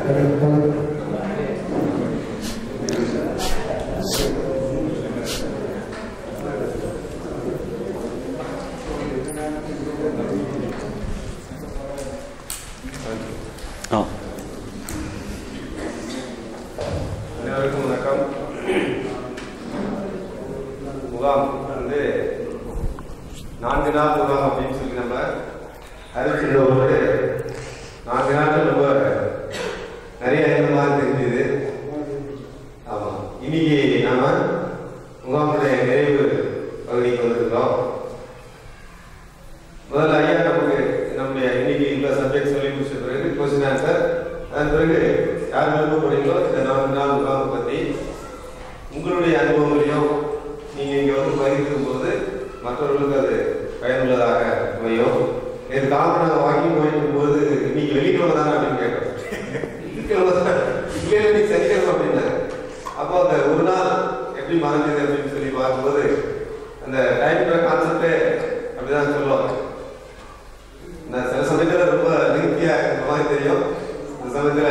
ஆ அனைவருக்கும் வணக்கம் முகாம் வந்து நான்கு நாள் முகாம் அப்படின்னு சொல்லி நம்ம அறிவிச்சிருந்த போது நான்கு நாட்கள் ரொம்ப நிறைய மாதிரி தெரிஞ்சுது ஆமா இன்னைக்கு நாம முகாமுடைய நிறைவு பகுதிக்கு வந்திருக்கிறோம் முதல்ல ஐயா நமக்கு நம்முடைய இன்னைக்கு இந்த சப்ஜெக்ட் சொல்லி முடிச்ச பிறகு கொஸ்டின் ஆன்சர் அதன் பிறகு யார் விருப்பப்படுறீங்களோ இந்த நான்கு நாள் முகாமை பற்றி உங்களுடைய அனுபவங்களையும் நீங்க இங்க வந்து பகிர்ந்துக்கும் போது மற்றவர்களுக்கு அது பயனுள்ளதாக அமையும் இது காலம் நாங்கள் வாங்கி போயிட்டு போது இன்னைக்கு வெள்ளிக்கிழமை தானே அப்படின்னு கேட்டோம் வெள்ளிக்கிழமை தான் இல்லை இல்லை, இன்னைக்கு சனிக்கிழமை அப்படின்னாங்க அப்போ அந்த ஒரு நாள் எப்படி மறைஞ்சது அப்படின்னு சொல்லி பார்க்கும்போது அந்த டைம்ன்ற கான்செப்டே அப்படிதான் சொல்லுவாங்க நான் சில சமயத்துல ரொம்ப லெங்க்தியா இருக்கிற மாதிரி தெரியும் இந்த சமயத்துல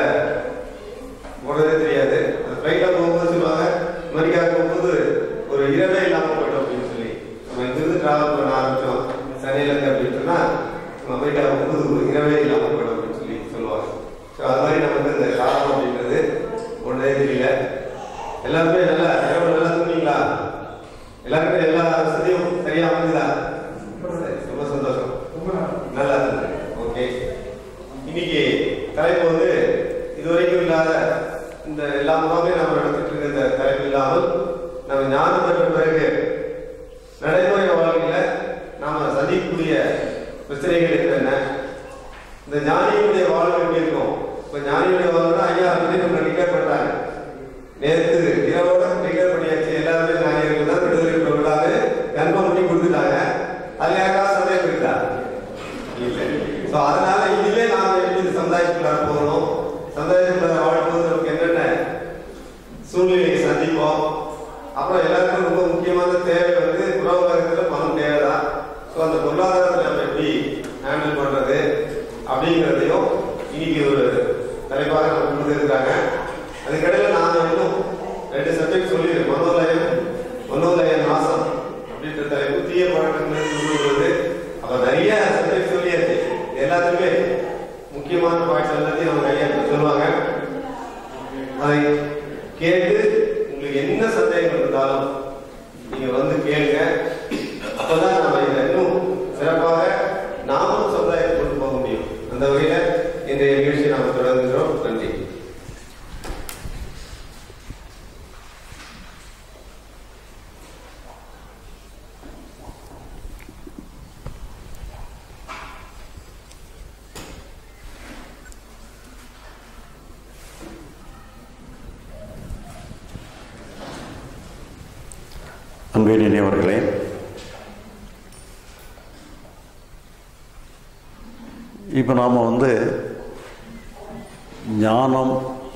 போனதே தெரியாது அந்த ஃப்ளைட்ல போகும்போது சொல்லுவாங்க அமெரிக்காவுக்கு போகும்போது ஒரு இரவே இல்லாம போயிட்டோம் அப்படின்னு சொல்லி நம்ம இங்கிருந்து டிராவல் பண்ண ஆரம்பிச்சோம் சென்னையில இருந்து அப்படின்னு சொன்னா நம்ம அமெரிக்காவுக்கு போகும்போது ஒரு இரவே இல்லாம போயிடும் அப்படின்னு சொல்லி சொல்லுவாங்க ஸோ அது மாதிரி நமக்கு இந்த காலம் அப்படின்றது ஒன்றே தெரியல எல்லாருமே நல்லா இரவு நல்லா தூங்கிங்களா எல்லாருமே எல்லா வசதியும் சரியா அமைஞ்சுதா சரி, ரொம்ப சந்தோஷம் நல்லா இருந்தது ஓகே இன்னைக்கு தலைப்பு வந்து இதுவரைக்கும் இல்லாத இந்த எல்லா முகாமே நம்ம நடத்திட்டு இருக்க இந்த தலைப்பு இல்லாமல் நம்ம ஞானம் பெற்ற பிறகு நடைமுறை வாழ்க்கையில நாம சந்திக்கக்கூடிய பிரச்சனைகள் என்னென்ன இந்த ஞானியுடைய வாழ்வு எப்படி இருக்கும் இப்ப ஞானியுடைய வாழ்வுனா ஐயா வந்து நம்ம டிக்ளேர் பண்றாங்க நேற்று இரவோட டிக்ளேர் பண்ணியாச்சு எல்லாருமே ஞானியர்கள் தான் விடுதலை பெறவிடாது கன்ஃபார்ம் பண்ணி கொடுத்துட்டாங்க அதுல யாருக்காவது சந்தேகம் இருக்கா இல்லை ஸோ அதனால இனிமே நாம எப்படி இந்த சமுதாயத்துக்குள்ளார போகணும் சமுதாயத்துக்குள்ளார வாழும்போது நமக்கு என்னென்ன சூழ்நிலையை சந்திப்போம் அப்புறம் எல்லாருக்கும் ரொம்ப முக்கியமான தேவை வந்து புற உலகத்தில் பணம் தேவை தான் ஸோ அந்த பொருளாதாரத்தை நம்ம எப்படி ஹேண்டில் பண்றது அப்படிங்கிறதையும் இன்னைக்கு ஒரு தலைப்பாக நம்ம கொடுத்துருக்காங்க அதுக்கடையில் நான் இன்னும் ரெண்டு சப்ஜெக்ட் சொல்லிடுறேன் மனோலயம் மனோலய நாசம் அப்படின்ற தலைப்பு தீய பழக்கங்கள் சொல்லுவது அப்ப நிறைய சப்ஜெக்ட் சொல்லியாச்சு எல்லாத்துக்குமே முக்கியமான பாயிண்ட்ஸ் எல்லாத்தையும் அவங்க ஐயா இப்ப சொல்லுவாங்க அதை கேட்டு உங்களுக்கு என்ன சந்தேகம் இருந்தாலும் நீங்க வந்து கேளுங்க அப்பதான் நம்ம இதை இன்னும் சிறப்பாக நாமும் சமுதாயத்தை கொண்டு போக முடியும் அந்த வகையில இந்த நிகழ்ச்சியை நாம தொடர்ந்துகிறோம் நன்றி அன்பினியவர்களே இப்போ நாம் வந்து ஞானம்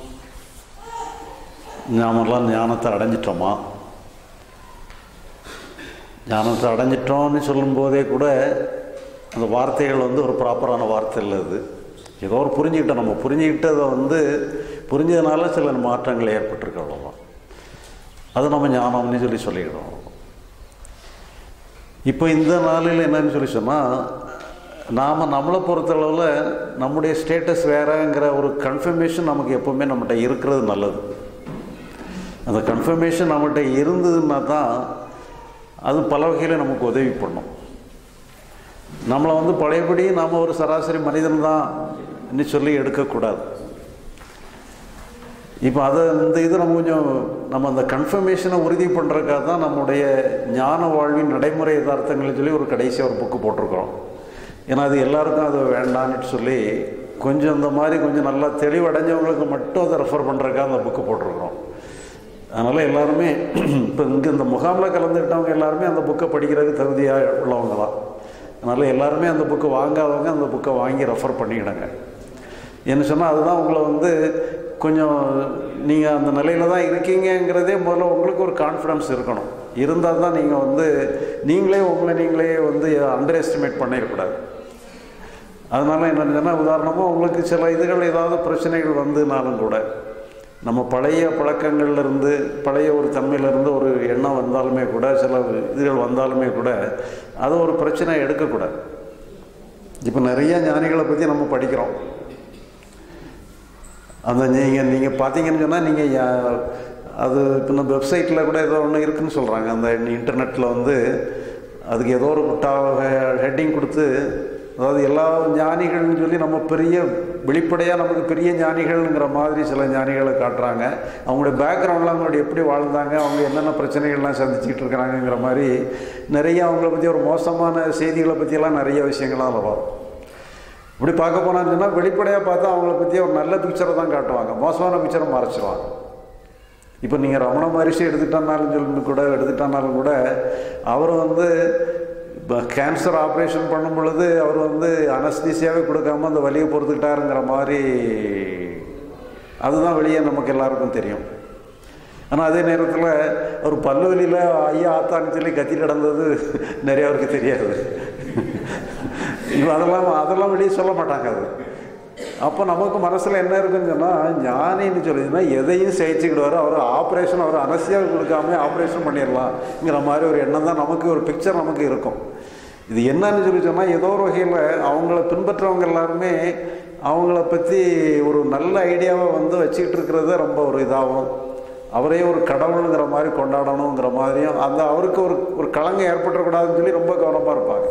நாமெல்லாம் ஞானத்தை அடைஞ்சிட்டோமா ஞானத்தை அடைஞ்சிட்டோம்னு சொல்லும்போதே கூட அந்த வார்த்தைகள் வந்து ஒரு ப்ராப்பரான வார்த்தை இல்லை அது ஏதோ ஒரு புரிஞ்சுக்கிட்டோம் நம்ம புரிஞ்சுக்கிட்டதை வந்து புரிஞ்சதுனால சில மாற்றங்கள் ஏற்பட்டிருக்கு அவ்வளோதான் அது நம்ம ஞானம்னு சொல்லி சொல்லிக்கிறோம் இப்போ இந்த நாளில் என்னன்னு சொல்லி சொன்னால் நாம் நம்மளை பொறுத்தளவில் நம்முடைய ஸ்டேட்டஸ் வேறங்கிற ஒரு கன்ஃபர்மேஷன் நமக்கு எப்போவுமே நம்மகிட்ட இருக்கிறது நல்லது அந்த கன்ஃபர்மேஷன் நம்மகிட்ட இருந்ததுன்னா தான் அது பல வகையில் நமக்கு உதவி பண்ணும் நம்மளை வந்து பழையபடி நாம் ஒரு சராசரி மனிதன் தான் சொல்லி எடுக்கக்கூடாது இப்போ அதை இந்த இது நம்ம கொஞ்சம் நம்ம அந்த கன்ஃபர்மேஷனை உறுதி பண்ணுறதுக்காக தான் நம்முடைய ஞான வாழ்வின் நடைமுறை யதார்த்தங்களை சொல்லி ஒரு கடைசியாக ஒரு புக்கு போட்டிருக்கிறோம் ஏன்னா அது எல்லாருக்கும் அது வேண்டான்னு சொல்லி கொஞ்சம் இந்த மாதிரி கொஞ்சம் நல்லா தெளிவடைஞ்சவங்களுக்கு மட்டும் அதை ரெஃபர் பண்ணுறதுக்காக அந்த புக்கு போட்டிருக்கிறோம் அதனால் எல்லாருமே இப்போ இங்கே இந்த முகாமில் கலந்துக்கிட்டவங்க எல்லாருமே அந்த புக்கை படிக்கிறதுக்கு தகுதியாக உள்ளவங்க தான் அதனால் எல்லாருமே அந்த புக்கை வாங்காதவங்க அந்த புக்கை வாங்கி ரெஃபர் பண்ணிக்கிடுங்க என்ன சொன்னால் அதுதான் உங்களை வந்து கொஞ்சம் நீங்கள் அந்த நிலையில் தான் இருக்கீங்கங்கிறதே முதல்ல உங்களுக்கு ஒரு கான்ஃபிடன்ஸ் இருக்கணும் இருந்தால் தான் நீங்கள் வந்து நீங்களே உங்களை நீங்களே வந்து அண்டர் எஸ்டிமேட் பண்ணிடக்கூடாது அதனால என்னன்னு சொன்னால் உதாரணமாக உங்களுக்கு சில இதுகள் ஏதாவது பிரச்சனைகள் வந்துனாலும் கூட நம்ம பழைய பழக்கங்கள்ல இருந்து பழைய ஒரு தன்மையிலேருந்து ஒரு எண்ணம் வந்தாலுமே கூட சில இதுகள் வந்தாலுமே கூட அது ஒரு பிரச்சனை எடுக்கக்கூடாது இப்போ நிறைய ஞானிகளை பற்றி நம்ம படிக்கிறோம் அந்த நீங்கள் நீங்கள் பார்த்தீங்கன்னு சொன்னால் நீங்கள் அது இப்போ நம்ம வெப்சைட்டில் கூட ஏதோ ஒன்று இருக்குன்னு சொல்கிறாங்க அந்த இன்டர்நெட்டில் வந்து அதுக்கு ஏதோ ஒரு ஹெட்டிங் கொடுத்து அதாவது எல்லா ஞானிகள்னு சொல்லி நம்ம பெரிய வெளிப்படையாக நமக்கு பெரிய ஞானிகள்ங்கிற மாதிரி சில ஞானிகளை காட்டுறாங்க அவங்களுடைய பேக்ரவுண்டில் அவங்களோட எப்படி வாழ்ந்தாங்க அவங்க என்னென்ன பிரச்சனைகள்லாம் சந்திச்சுட்டு இருக்கிறாங்கங்கிற மாதிரி நிறைய அவங்கள பற்றி ஒரு மோசமான செய்திகளை பற்றியெல்லாம் நிறைய விஷயங்கள்லாம் அதில் வரும் இப்படி பார்க்க போனான்னு சொன்னால் வெளிப்படையாக பார்த்தா அவங்கள பற்றி ஒரு நல்ல பிக்சரை தான் காட்டுவாங்க மோசமான பிக்சரை மறைச்சிருவாங்க இப்போ நீங்கள் ரமண மகரிஷி எடுத்துட்டானாலும் சொல்லி கூட எடுத்துட்டானாலும் கூட அவர் வந்து இப்போ கேன்சர் ஆப்ரேஷன் பண்ணும் பொழுது அவர் வந்து அனஸ்தீசியாவே கொடுக்காம அந்த வலியை பொறுத்துக்கிட்டாருங்கிற மாதிரி அதுதான் வெளியே நமக்கு எல்லாருக்கும் தெரியும் ஆனால் அதே நேரத்தில் அவர் பல்லு வலியில் ஐயா ஆத்தான்னு சொல்லி கத்தி கிடந்தது நிறைய பேருக்கு தெரியாது இப்போ அதெல்லாம் அதெல்லாம் வெளியே சொல்ல மாட்டாங்க அது அப்போ நமக்கு மனசில் என்ன இருக்குன்னு சொன்னால் ஞானின்னு சொல்லிதுன்னா எதையும் செயச்சிக்கிடுவார் அவர் ஆப்ரேஷன் அவர் அனசியாக கொடுக்காம ஆப்ரேஷன் பண்ணிடலாம்ங்கிற மாதிரி ஒரு எண்ணம் தான் நமக்கு ஒரு பிக்சர் நமக்கு இருக்கும் இது என்னன்னு சொல்லி சொன்னால் ஏதோ ஒரு வகையில் அவங்கள பின்பற்றவங்க எல்லாருமே அவங்கள பற்றி ஒரு நல்ல ஐடியாவை வந்து வச்சுக்கிட்டு இருக்கிறது ரொம்ப ஒரு இதாகும் அவரே ஒரு கடவுளுங்கிற மாதிரி கொண்டாடணுங்கிற மாதிரியும் அந்த அவருக்கு ஒரு ஒரு களங்கம் ஏற்பட்டுறக்கூடாதுன்னு சொல்லி ரொம்ப கவனமாக இருப்பாங்க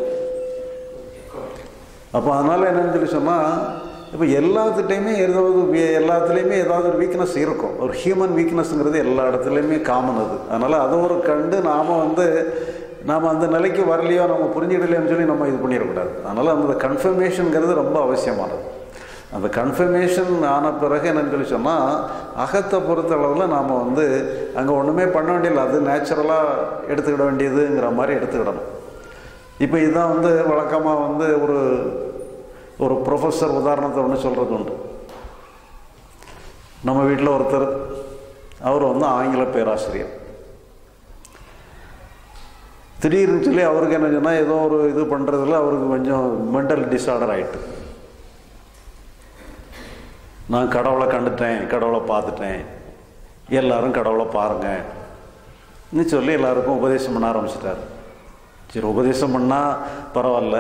அப்போ அதனால் என்னன்னு சொல்லி சொன்னால் இப்போ எல்லாத்துட்டையுமே ஏதாவது வி- எல்லாத்துலேயுமே ஏதாவது ஒரு வீக்னஸ் இருக்கும் ஒரு ஹியூமன் வீக்னஸ்ங்கிறது எல்லா இடத்துலையுமே காமன் அது அதனால் அதை ஒரு கண்டு நாம் வந்து நாம் அந்த நிலைக்கு வரலையோ நம்ம புரிஞ்சிடலையோன்னு சொல்லி நம்ம இது பண்ணிடக்கூடாது அதனால் அந்த கன்ஃபர்மேஷனுங்கிறது ரொம்ப அவசியமானது அந்த கன்ஃபர்மேஷன் ஆன பிறகு என்னன்னு சொல்லி சொன்னால் அகத்தை பொறுத்த அளவில் நாம் வந்து அங்கே ஒன்றுமே பண்ண வேண்டியதில்லை அது நேச்சுரலாக எடுத்துக்கிட வேண்டியதுங்கிற மாதிரி எடுத்துக்கிடணும் இப்போ இதுதான் வந்து வழக்கமாக வந்து ஒரு ஒரு ப்ரொஃபஸர் உதாரணத்தை ஒன்று சொல்கிறது உண்டு நம்ம வீட்டில் ஒருத்தர் அவர் வந்து ஆங்கில பேராசிரியர் திடீர்னு சொல்லி அவருக்கு என்ன சொன்னால் ஏதோ ஒரு இது பண்ணுறதுல அவருக்கு கொஞ்சம் மென்டல் டிஸார்டர் ஆயிட்டு நான் கடவுளை கண்டுட்டேன் கடவுளை பார்த்துட்டேன் எல்லாரும் கடவுளை பாருங்க சொல்லி எல்லாருக்கும் உபதேசம் பண்ண ஆரம்பிச்சிட்டாரு சரி உபதேசம் பண்ணால் பரவாயில்ல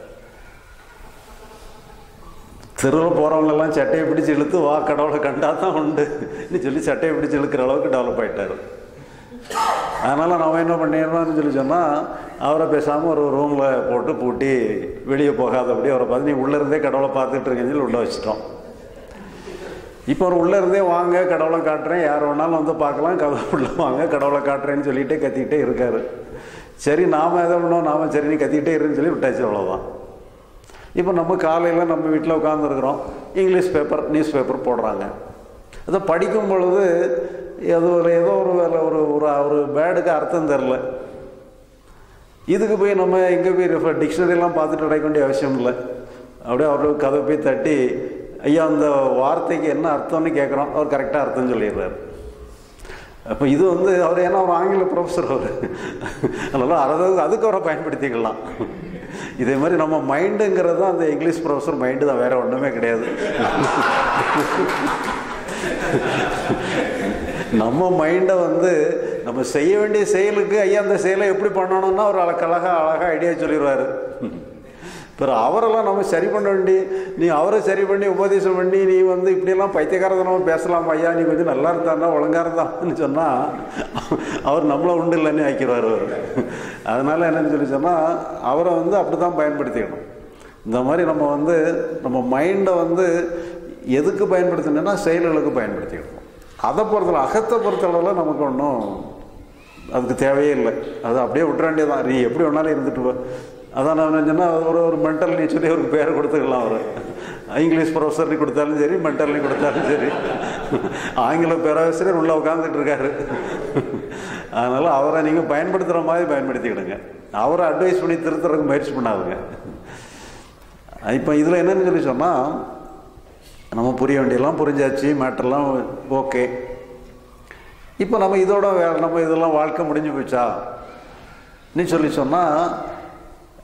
தெருவில் போகிறவங்கெல்லாம் சட்டையை பிடிச்சி இழுத்து வா கடவுளை கண்டா தான் உண்டு சொல்லி சட்டையை பிடிச்சி இழுக்கிற அளவுக்கு டெவலப் ஆயிட்டாரு அதனால் நம்ம என்ன பண்ணிடுறோம்னு சொல்லி சொன்னால் அவரை பேசாமல் ஒரு ரூமில் போட்டு பூட்டி வெளியே போகாதபடி அவரை பார்த்து நீ உள்ளே இருந்தே கடவுளை பார்த்துட்டு இருக்கேன்னு சொல்லி உள்ளே வச்சிட்டோம் இப்போ அவர் உள்ளே இருந்தே வாங்க கடவுளை காட்டுறேன் யார் வேணாலும் வந்து பார்க்கலாம் கதவு உள்ள வாங்க கடவுளை காட்டுறேன்னு சொல்லிகிட்டே கத்திக்கிட்டே இருக்காரு சரி நாம் எதை பண்ணோம் நாம் சரி நீ கத்திக்கிட்டே இருன்னு சொல்லி விட்டாச்சு அவ்வளோதான் இப்போ நம்ம காலையில் நம்ம வீட்டில் உட்காந்துருக்குறோம் இங்கிலீஷ் பேப்பர் நியூஸ் பேப்பர் போடுறாங்க அதை படிக்கும் பொழுது அது ஒரு ஏதோ ஒரு வேலை ஒரு ஒரு ஒரு பேடுக்கு அர்த்தம் தெரில இதுக்கு போய் நம்ம எங்கே போய் ரெஃபர் டிக்ஷனரிலாம் பார்த்துட்டு அடைக்க வேண்டிய அவசியம் இல்லை அப்படியே அவருக்கு கதை போய் தட்டி ஐயா அந்த வார்த்தைக்கு என்ன அர்த்தம்னு கேட்குறோம் அவர் கரெக்டாக அர்த்தம் சொல்லிடுறாரு அப்போ இது வந்து அவர் ஏன்னா ஒரு ஆங்கில ப்ரொஃபஸர் அவர் அதனால் அதை அதுக்கு அவரை பயன்படுத்திக்கலாம் இதே மாதிரி நம்ம மைண்டுங்கிறது தான் அந்த இங்கிலீஷ் ப்ரொஃபஸர் மைண்டு தான் வேற ஒன்றுமே கிடையாது நம்ம மைண்டை வந்து நம்ம செய்ய வேண்டிய செயலுக்கு ஐயா அந்த செயலை எப்படி பண்ணணும்னா ஒரு அழக அழகாக அழகாக ஐடியா சொல்லிடுவார் பிறகு அவரெல்லாம் நம்ம சரி பண்ண வேண்டி நீ அவரை சரி பண்ணி உபதேசம் பண்ணி நீ வந்து இப்படியெல்லாம் பைத்தியக்காரத்தனமாக பேசலாம் ஐயா நீ கொஞ்சம் நல்லா இருந்தான்னா ஒழுங்காக இருந்தான்னு சொன்னால் அவர் நம்மளை உண்டு இல்லைன்னு ஆக்கிடுவார் அவர் அதனால் என்னன்னு சொல்லி சொன்னால் அவரை வந்து அப்படி தான் பயன்படுத்திக்கணும் இந்த மாதிரி நம்ம வந்து நம்ம மைண்டை வந்து எதுக்கு பயன்படுத்தணும்னா செயல்களுக்கு பயன்படுத்திக்கணும் அதை பொறுத்தளவு அகத்தை பொறுத்தளவில் நமக்கு ஒன்றும் அதுக்கு தேவையே இல்லை அது அப்படியே விட்டுற வேண்டியதான் நீ எப்படி வேணாலும் இருந்துட்டு போ அதான் நான் சொன்னால் ஒரு ஒரு மென்டல் நீ சொல்லி அவருக்கு பேர் கொடுத்துக்கலாம் அவர் இங்கிலீஷ் ப்ரொஃபஸர்னு கொடுத்தாலும் சரி மென்டல்னு கொடுத்தாலும் சரி ஆங்கில பேராசிரியர் உள்ளே உட்காந்துட்டு இருக்காரு அதனால் அவரை நீங்கள் பயன்படுத்துகிற மாதிரி பயன்படுத்திக்கிடுங்க அவரை அட்வைஸ் பண்ணி திருத்துறதுக்கு முயற்சி பண்ணாதுங்க இப்போ இதில் என்னன்னு சொல்லி சொன்னால் நம்ம புரிய வேண்டியெல்லாம் புரிஞ்சாச்சு மேட்டர்லாம் ஓகே இப்போ நம்ம இதோட வே நம்ம இதெல்லாம் வாழ்க்கை முடிஞ்சு போச்சா நீ சொல்லி சொன்னால்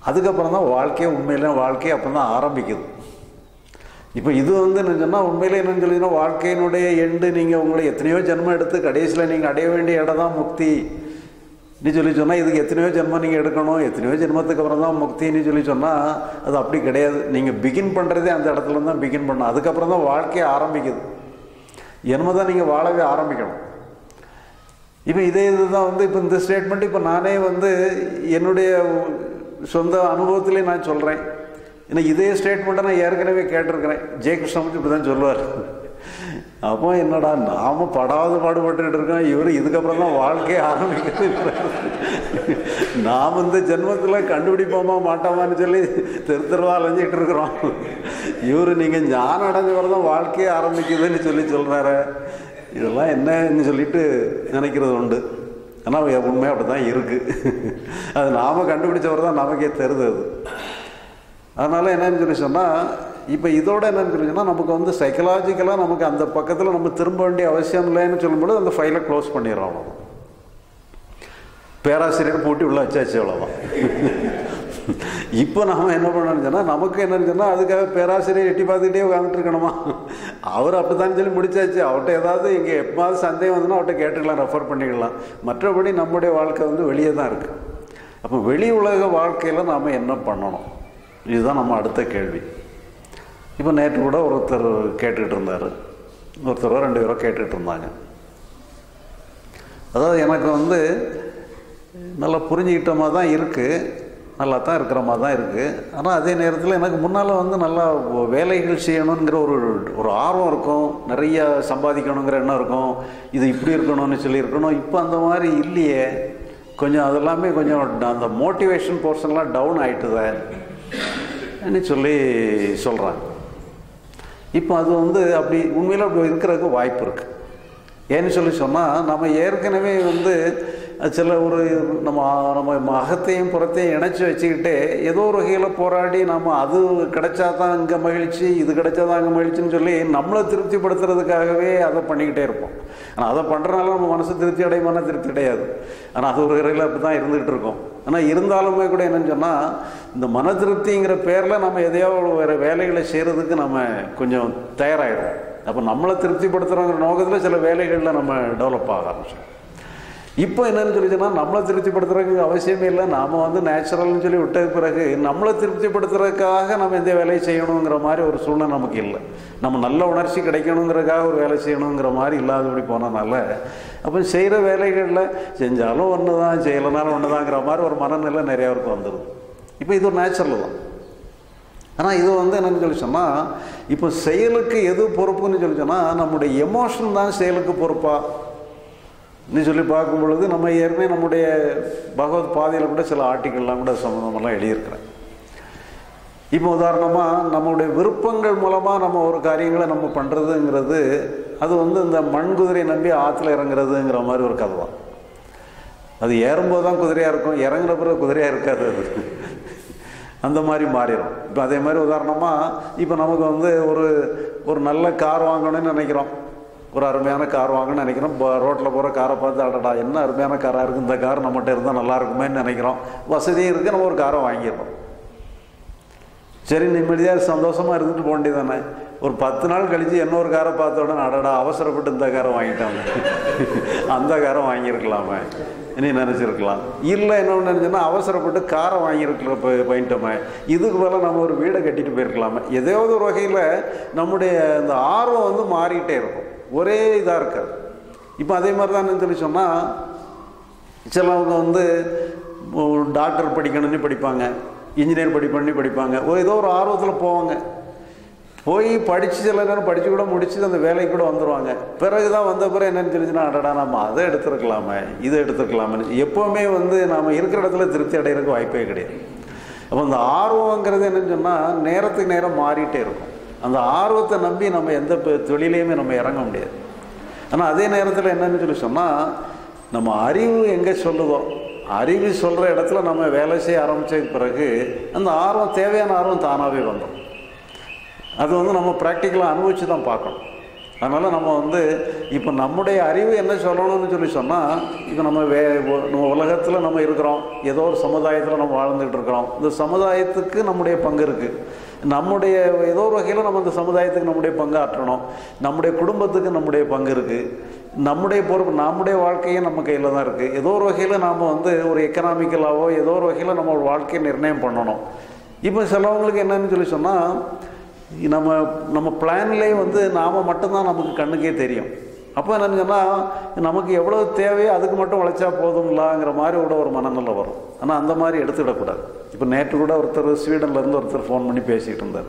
அதுக்கப்புறம் தான் வாழ்க்கையை உண்மையிலே வாழ்க்கை அப்போ தான் ஆரம்பிக்குது இப்போ இது வந்து என்ன சொன்னால் உண்மையிலே என்னன்னு சொல்லிங்கன்னா வாழ்க்கையினுடைய எண்டு நீங்கள் உங்களை எத்தனையோ ஜென்மம் எடுத்து கடைசியில் நீங்கள் அடைய வேண்டிய இடம் தான் முக்தி நீ சொல்லி சொன்னால் இதுக்கு எத்தனையோ ஜென்மம் நீங்கள் எடுக்கணும் எத்தனையோ ஜென்மத்துக்கு அப்புறம் தான் முக்தின்னு சொல்லி சொன்னால் அது அப்படி கிடையாது நீங்கள் பிகின் பண்ணுறதே அந்த இடத்துல தான் பிகின் பண்ணணும் அதுக்கப்புறம் தான் வாழ்க்கையை ஆரம்பிக்குது என்னமோ தான் நீங்கள் வாழவே ஆரம்பிக்கணும் இப்போ இதே இதுதான் வந்து இப்போ இந்த ஸ்டேட்மெண்ட் இப்போ நானே வந்து என்னுடைய சொந்த அனுபவத்திலே நான் சொல்கிறேன் ஏன்னா இதே ஸ்டேட்மெண்ட்டை நான் ஏற்கனவே கேட்டிருக்கிறேன் ஜெயகிருஷ்ணமூர்த்தி இப்படி தான் சொல்லுவார் அப்போ என்னடா நாம படாத பாடுபட்டுக்கிட்டு இருக்கோம் இவர் இதுக்கப்புறம் தான் வாழ்க்கையை ஆரம்பிக்கிறது நாம் இந்த ஜென்மத்தில் கண்டுபிடிப்போமா மாட்டோமான்னு சொல்லி தெரு தெருவா அலைஞ்சிட்டு இருக்கிறோம் இவர் நீங்கள் ஞானம் அடைஞ்சவரை தான் வாழ்க்கையே ஆரம்பிக்குதுன்னு சொல்லி சொல்கிறாரு இதெல்லாம் என்னன்னு சொல்லிட்டு நினைக்கிறது உண்டு ஆனால் உண்மை அப்படி தான் இருக்குது அது நாம் கண்டுபிடிச்சவர் தான் நமக்கே தெரியுது அது அதனால் என்னன்னு சொல்லி சொன்னால் இப்போ இதோட என்னன்னு சொல்லி சொன்னால் நமக்கு வந்து சைக்கலாஜிக்கலாக நமக்கு அந்த பக்கத்தில் நம்ம திரும்ப வேண்டிய அவசியம் இல்லைன்னு சொல்லும்போது அந்த ஃபைலை க்ளோஸ் பண்ணிடுறோம் நம்ம பேராசிரியர் பூட்டி உள்ள வச்சாச்சு அவ்வளோதான் இப்போ நம்ம என்ன பண்ணணும்னு சொன்னால் நமக்கு என்னன்னு சொன்னால் அதுக்காக பேராசிரியர் எட்டி பார்த்துக்கிட்டே உட்காந்துட்டு இருக்கணுமா அவர் அப்படித்தான் சொல்லி முடிச்சாச்சு அவர்கிட்ட ஏதாவது இங்கே எப்போது சந்தேகம் வந்துன்னா அவர்கிட்ட கேட்டுக்கலாம் ரெஃபர் பண்ணிக்கலாம் மற்றபடி நம்முடைய வாழ்க்கை வந்து வெளியே தான் இருக்குது அப்போ வெளி உலக வாழ்க்கையில் நாம் என்ன பண்ணணும் இதுதான் நம்ம அடுத்த கேள்வி இப்போ நேற்று கூட ஒருத்தர் கேட்டுக்கிட்டு இருந்தார் ஒருத்தரோ ரெண்டு பேரோ கேட்டுக்கிட்டு இருந்தாங்க அதாவது எனக்கு வந்து நல்லா புரிஞ்சுக்கிட்ட மாதிரி தான் இருக்குது நல்லா தான் இருக்கிற மாதிரி தான் இருக்குது ஆனால் அதே நேரத்தில் எனக்கு முன்னால் வந்து நல்லா வேலைகள் செய்யணுங்கிற ஒரு ஒரு ஆர்வம் இருக்கும் நிறைய சம்பாதிக்கணுங்கிற எண்ணம் இருக்கும் இது இப்படி இருக்கணும்னு சொல்லி இருக்கணும் இப்போ அந்த மாதிரி இல்லையே கொஞ்சம் அதெல்லாமே கொஞ்சம் அந்த மோட்டிவேஷன் போர்ஷன்லாம் டவுன் ஆகிட்டுதேன்னு சொல்லி சொல்கிறாங்க இப்போ அது வந்து அப்படி உண்மையில் அப்படி இருக்கிறதுக்கு வாய்ப்பு இருக்குது ஏன்னு சொல்லி சொன்னால் நம்ம ஏற்கனவே வந்து சில ஒரு நம்ம நம்ம அகத்தையும் புறத்தையும் இணைச்சி வச்சுக்கிட்டு ஏதோ ஒரு வகையில் போராடி நம்ம அது கிடைச்சா தான் இங்கே மகிழ்ச்சி இது கிடைச்சா தான் அங்கே மகிழ்ச்சின்னு சொல்லி நம்மளை திருப்திப்படுத்துறதுக்காகவே அதை பண்ணிக்கிட்டே இருப்போம் ஆனால் அதை பண்ணுறனால நம்ம மனசு திருப்தி அடையுமான திருப்தி கிடையாது ஆனால் அது ஒரு வகையில் அப்படி தான் இருந்துகிட்டு இருக்கோம் ஆனால் இருந்தாலுமே கூட என்னன்னு சொன்னால் இந்த மன திருப்திங்கிற பேரில் நம்ம எதையோ வேறு வேலைகளை செய்கிறதுக்கு நம்ம கொஞ்சம் தயாராகிடும் அப்போ நம்மளை திருப்திப்படுத்துகிறோங்கிற நோக்கத்தில் சில வேலைகளில் நம்ம டெவலப் ஆக ஆரம்பிச்சோம் இப்போ என்னன்னு சொல்லி சொன்னால் நம்மளை திருப்திப்படுத்துறதுக்கு அவசியமே இல்லை நாம் வந்து நேச்சுரல்னு சொல்லி விட்ட பிறகு நம்மளை திருப்திப்படுத்துறதுக்காக நம்ம எந்த வேலையை செய்யணுங்கிற மாதிரி ஒரு சூழ்நிலை நமக்கு இல்லை நம்ம நல்ல உணர்ச்சி கிடைக்கணுங்கிறதுக்காக ஒரு வேலை செய்யணுங்கிற மாதிரி இல்லாதபடி போனதுனால அப்போ செய்கிற வேலைகளில் செஞ்சாலும் ஒன்று தான் செய்யலைனாலும் ஒன்று தாங்கிற மாதிரி ஒரு மனநிலை நிறையா பேருக்கு வந்துடும் இப்போ இது ஒரு நேச்சுரல் தான் ஆனால் இது வந்து என்னன்னு சொல்லி சொன்னால் இப்போ செயலுக்கு எது பொறுப்புன்னு சொல்லி சொன்னால் நம்முடைய எமோஷன் தான் செயலுக்கு பொறுப்பா நீ சொல்லி பார்க்கும் பொழுது நம்ம ஏற்கனவே நம்முடைய பகவத் பாதையில் கூட சில ஆர்டிக்கல்லாம் கூட சம்மந்தமெல்லாம் எழுதியிருக்கிறேன் இப்போ உதாரணமாக நம்மளுடைய விருப்பங்கள் மூலமாக நம்ம ஒரு காரியங்களை நம்ம பண்ணுறதுங்கிறது அது வந்து இந்த மண் குதிரை நம்பி ஆற்றுல இறங்குறதுங்கிற மாதிரி ஒரு கதை தான் அது ஏறும்போது தான் குதிரையாக இருக்கும் இறங்குற பிறகு குதிரையாக இருக்காது அது அந்த மாதிரி மாறிடும் இப்போ அதே மாதிரி உதாரணமாக இப்போ நமக்கு வந்து ஒரு ஒரு நல்ல கார் வாங்கணும்னு நினைக்கிறோம் ஒரு அருமையான கார் வாங்கணும்னு நினைக்கிறோம் இப்போ ரோட்டில் போகிற காரை பார்த்து அடடா என்ன அருமையான காராக இருக்குது இந்த கார் நம்மகிட்ட இருந்தால் நல்லா இருக்குமேன்னு நினைக்கிறோம் வசதியும் இருக்குது நம்ம ஒரு காரை வாங்கிடுறோம் சரி நிம்மதியாக சந்தோஷமாக இருந்துட்டு போக வேண்டியதானே ஒரு பத்து நாள் கழித்து இன்னொரு காரை பார்த்த உடனே அடடா அவசரப்பட்டு இந்த காரை வாங்கிட்டாங்க அந்த காரை வாங்கியிருக்கலாமே நீ நினச்சிருக்கலாம் இல்லை என்ன நினச்சோன்னா அவசரப்பட்டு காரை வாங்கியிருக்கல போயிட்டோமே இதுக்கு மேலே நம்ம ஒரு வீடை கட்டிட்டு போயிருக்கலாமே ஏதாவது ஒரு வகையில் நம்முடைய இந்த ஆர்வம் வந்து மாறிக்கிட்டே இருக்கும் ஒரே இதாக இருக்காது இப்போ அதே மாதிரி தான் சொல்லி சொன்னால் சிலவங்க வந்து டாக்டர் படிக்கணும்னு படிப்பாங்க இன்ஜினியர் படிப்பண்ணி படிப்பாங்க ஓ ஏதோ ஒரு ஆர்வத்தில் போவாங்க போய் படித்து சில நேரம் படித்து கூட முடிச்சு அந்த வேலைக்கு கூட வந்துடுவாங்க பிறகு தான் வந்த பிறகு என்னன்னு தெரிஞ்சுன்னா அடடா நம்ம அதை எடுத்துருக்கலாமே இதை எடுத்துருக்கலாமே எப்போவுமே வந்து நாம் இருக்கிற இடத்துல திருப்தி அடைகிறதுக்கு வாய்ப்பே கிடையாது அப்போ அந்த ஆர்வங்கிறது என்னன்னு சொன்னால் நேரத்துக்கு நேரம் மாறிட்டே இருக்கும் அந்த ஆர்வத்தை நம்பி நம்ம எந்த தொழிலையுமே நம்ம இறங்க முடியாது ஆனால் அதே நேரத்தில் என்னன்னு சொல்லி சொன்னால் நம்ம அறிவு எங்கே சொல்லுதோ அறிவு சொல்கிற இடத்துல நம்ம வேலை செய்ய ஆரம்பித்த பிறகு அந்த ஆர்வம் தேவையான ஆர்வம் தானாகவே வந்துடும் அது வந்து நம்ம ப்ராக்டிக்கலாக அனுபவித்து தான் பார்க்கணும் அதனால் நம்ம வந்து இப்போ நம்முடைய அறிவு என்ன சொல்லணும்னு சொல்லி சொன்னால் இப்போ நம்ம வே நம்ம உலகத்தில் நம்ம இருக்கிறோம் ஏதோ ஒரு சமுதாயத்தில் நம்ம வாழ்ந்துட்டு இருக்கிறோம் இந்த சமுதாயத்துக்கு நம்முடைய பங்கு இருக்குது நம்முடைய ஏதோ ஒரு வகையில் நம்ம இந்த சமுதாயத்துக்கு நம்முடைய பங்கு ஆற்றணும் நம்முடைய குடும்பத்துக்கு நம்முடைய பங்கு இருக்குது நம்முடைய பொறுப்பு நம்முடைய வாழ்க்கையும் நம்ம கையில் தான் இருக்குது ஏதோ ஒரு வகையில் நாம் வந்து ஒரு எக்கனாமிக்கலாவோ ஏதோ ஒரு வகையில் நம்ம ஒரு வாழ்க்கையை நிர்ணயம் பண்ணணும் இப்போ சிலவங்களுக்கு என்னன்னு சொல்லி சொன்னால் நம்ம நம்ம பிளான்லேயே வந்து நாம் மட்டும்தான் நமக்கு கண்ணுக்கே தெரியும் அப்போ என்னன்னு சொன்னால் நமக்கு எவ்வளோ தேவையோ அதுக்கு மட்டும் உழைச்சா போதுங்களாங்கிற மாதிரி கூட ஒரு மனநிலை வரும் ஆனால் அந்த மாதிரி எடுத்துக்கிடக்கூடாது இப்போ நேற்று கூட ஒருத்தர் ஸ்வீடன்லேருந்து ஒருத்தர் ஃபோன் பண்ணி பேசிகிட்டு இருந்தார்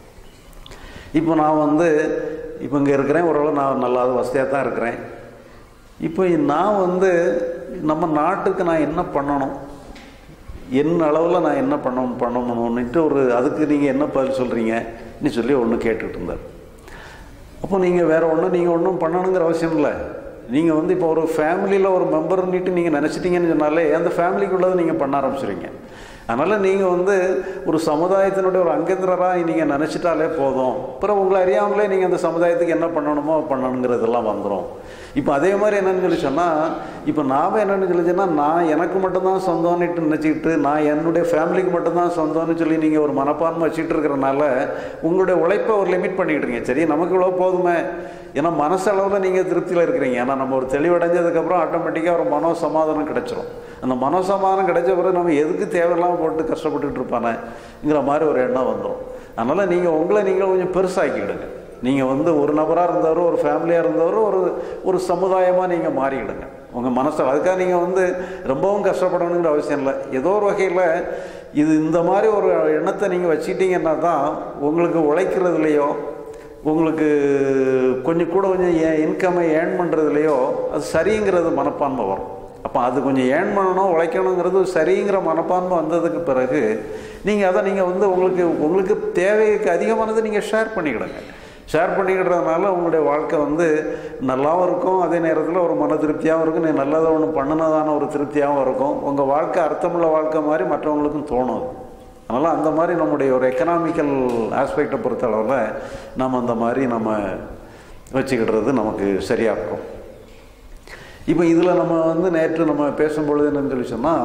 இப்போ நான் வந்து இப்போ இங்கே இருக்கிறேன் ஓரளவு நான் நல்லா வசதியாக தான் இருக்கிறேன் இப்போ நான் வந்து நம்ம நாட்டுக்கு நான் என்ன பண்ணணும் என்ன அளவில் நான் என்ன பண்ண பண்ணணும்னுட்டு ஒரு அதுக்கு நீங்கள் என்ன பதில் சொல்கிறீங்கன்னு சொல்லி ஒன்று கேட்டுக்கிட்டு இருந்தார் அப்போ நீங்கள் வேறு ஒன்றும் நீங்கள் ஒன்றும் பண்ணணுங்கிற அவசியம் இல்லை நீங்கள் வந்து இப்போ ஒரு ஃபேமிலியில் ஒரு மெம்பர்ன்னுட்டு நீங்கள் நினச்சிட்டீங்கன்னு சொன்னாலே அந்த ஃபேமிலிக்குள்ளதை நீங்கள் பண்ண ஆரம்பிச்சிருவீங்க அதனால் நீங்கள் வந்து ஒரு சமுதாயத்தினுடைய ஒரு அங்கேந்திரராக நீங்கள் நினச்சிட்டாலே போதும் அப்புறம் உங்களை அறியாமலே நீங்கள் அந்த சமுதாயத்துக்கு என்ன பண்ணணுமோ பண்ணணுங்கிறதெல்லாம் வந்துடும் இப்போ அதே மாதிரி என்னன்னு சொல்லி சொன்னால் இப்போ நாம் என்னென்னு சொல்லி சொன்னால் நான் எனக்கு மட்டும்தான் சொந்தம்னுட்டு நினச்சிக்கிட்டு நான் என்னுடைய ஃபேமிலிக்கு மட்டும்தான் சொந்தம்னு சொல்லி நீங்கள் ஒரு மனப்பான்மை வச்சுட்டு இருக்கிறனால உங்களுடைய உழைப்பை ஒரு லிமிட் பண்ணிக்கிட்டுருங்க சரி நமக்கு இவ்வளோ போதுமே ஏன்னா மனசளவில் நீங்கள் திருப்தியில் இருக்கிறீங்க ஏன்னா நம்ம ஒரு தெளிவடைஞ்சதுக்கப்புறம் ஆட்டோமேட்டிக்காக ஒரு மனோ சமாதானம் கிடைச்சிரும் அந்த மனோ சமாதானம் கிடைச்ச பிறகு நம்ம எதுக்கு தேவையில்லாமல் போட்டு கஷ்டப்பட்டுட்டு இருப்பானேங்கிற மாதிரி ஒரு எண்ணம் வந்துடும் அதனால் நீங்கள் உங்களை நீங்கள் கொஞ்சம் பெருசாக்கிடுங்க நீங்கள் வந்து ஒரு நபராக இருந்தவரும் ஒரு ஃபேமிலியாக இருந்தவரும் ஒரு ஒரு சமுதாயமாக நீங்கள் மாறிக்கிடுங்க உங்கள் மனசில் அதுக்காக நீங்கள் வந்து ரொம்பவும் கஷ்டப்படணுங்கிற அவசியம் இல்லை ஏதோ ஒரு வகையில் இது இந்த மாதிரி ஒரு எண்ணத்தை நீங்கள் வச்சுக்கிட்டீங்கன்னா தான் உங்களுக்கு உழைக்கிறதுலையோ உங்களுக்கு கொஞ்சம் கூட கொஞ்சம் இன்கம்மை ஏர்ன் பண்ணுறதுலையோ அது சரிங்கிறது மனப்பான்மை வரும் அப்போ அது கொஞ்சம் ஏர்ன் பண்ணணும் உழைக்கணுங்கிறது சரிங்கிற மனப்பான்மை வந்ததுக்கு பிறகு நீங்கள் அதை நீங்கள் வந்து உங்களுக்கு உங்களுக்கு தேவைக்கு அதிகமானது நீங்கள் ஷேர் பண்ணிக்கிடுங்க ஷேர் பண்ணிக்கிடுறதுனால உங்களுடைய வாழ்க்கை வந்து நல்லாவும் இருக்கும் அதே நேரத்தில் ஒரு மன திருப்தியாகவும் இருக்கும் நீ நல்லதை ஒன்று பண்ணினதான ஒரு திருப்தியாகவும் இருக்கும் உங்கள் வாழ்க்கை அர்த்தமுள்ள வாழ்க்கை மாதிரி மற்றவங்களுக்கும் தோணும் அதனால் அந்த மாதிரி நம்முடைய ஒரு எக்கனாமிக்கல் ஆஸ்பெக்டை பொறுத்த அளவில் நம்ம அந்த மாதிரி நம்ம வச்சுக்கிடுறது நமக்கு சரியாக இருக்கும் இப்போ இதில் நம்ம வந்து நேற்று நம்ம பேசும்பொழுது என்னன்னு சொல்லி சொன்னால்